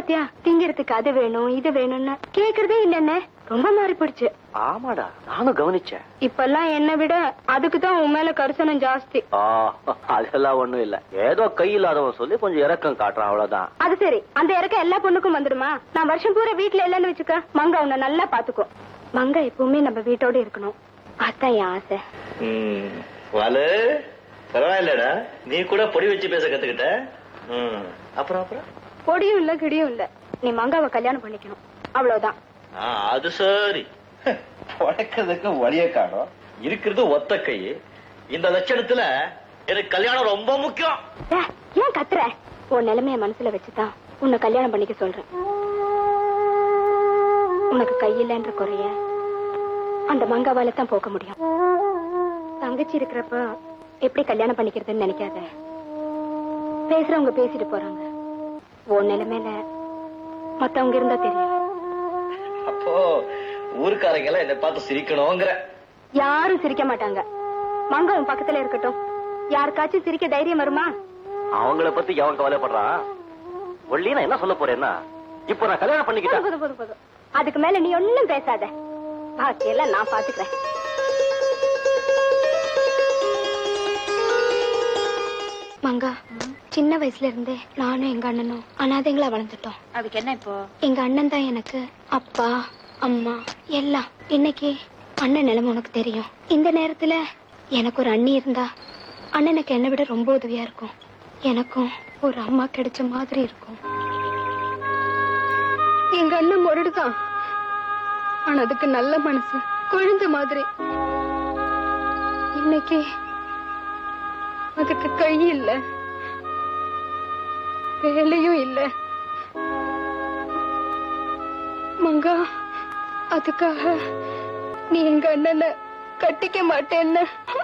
பாத்தியா திங்கிறதுக்கு அது வேணும் இது வேணும்னு கேக்குறதே இல்லன்னு ரொம்ப மாறி போயிடுச்சு ஆமாடா நானும் கவனிச்சேன் இப்பெல்லாம் என்ன விட அதுக்கு தான் உன் மேல கரிசனம் ஜாஸ்தி ஆ, அதெல்லாம் ஒண்ணும் இல்ல ஏதோ கை இல்லாதவன் சொல்லி கொஞ்சம் இறக்கம் காட்டுறான் அவ்வளவுதான் அது சரி அந்த இறக்க எல்லா பொண்ணுக்கும் வந்துடுமா நான் வருஷம் பூரா வீட்ல இல்லைன்னு வச்சுக்க மங்க உன்னை நல்லா பாத்துக்கும் மங்க எப்பவுமே நம்ம வீட்டோட இருக்கணும் அதான் என் ஆசை ம். வாலு பரவாயில்லடா நீ கூட பொடி வச்சு பேச கத்துக்கிட்ட ம். அப்புறம் அப்புறம் பொடியும் இல்ல கிடியும் இல்ல நீ மங்காவை கல்யாணம் பண்ணிக்கணும் அவ்வளவுதான் ஆ, அது சரி உழைக்கிறதுக்கு வழிய காணும் இருக்கிறது ஒத்த கை இந்த லட்சணத்துல எனக்கு கல்யாணம் ரொம்ப முக்கியம் ஏ, ஏன் கத்துற உன் நிலைமைய மனசுல வச்சுதான் உன்னை கல்யாணம் பண்ணிக்க சொல்றேன் உனக்கு கையிலன்ற குறைய அந்த மங்காவால தான் போக்க முடியும் தங்கச்சி இருக்கிறப்ப எப்படி கல்யாணம் பண்ணிக்கிறதுன்னு நினைக்காத பேசுறவங்க பேசிட்டு போறாங்க உன் நிலைமையில மத்தவங்க இருந்தா தெரியும் அப்போ ஊருக்காரங்க எல்லாம் என்னை பார்த்து சிரிக்கணுங்கிற யாரும் சிரிக்க மாட்டாங்க மங்க உன் பக்கத்துல இருக்கட்டும் யாருக்காச்சும் சிரிக்க தைரியம் வருமா அவங்கள பத்தி எவன் கவலைப்படுறான் ஒல்லி நான் என்ன சொல்ல போறேன்னா இப்போ நான் கல்யாணம் போதும் பண்ணிக்கிட்டேன் போதும் போதும் போதும் அதுக்கு மேல நீ ஒண்ணும் பேசாத பாக்கியெல்லாம் நான் பாத்துக்கிறேன் மங்கா சின்ன வயசுல இருந்தே நானும் எங்க அண்ணனும் அனாதைங்களா வளர்ந்துட்டோம் அதுக்கு என்ன இப்போ எங்க அண்ணன் தான் எனக்கு அப்பா அம்மா எல்லாம் இன்னைக்கு அண்ணன் நிலைமை உனக்கு தெரியும் இந்த நேரத்துல எனக்கு ஒரு அண்ணி இருந்தா அண்ணனுக்கு என்னை விட ரொம்ப உதவியா இருக்கும் எனக்கும் ஒரு அம்மா கிடைச்ச மாதிரி இருக்கும் எங்க அண்ணன் முரடுதான் ஆனா அதுக்கு நல்ல மனசு குழந்தை மாதிரி இன்னைக்கு அதுக்கு கை இல்ல வேலையும் இல்லை மங்கா அதுக்காக நீ எங்க அண்ணனை கட்டிக்க மாட்டேன்னு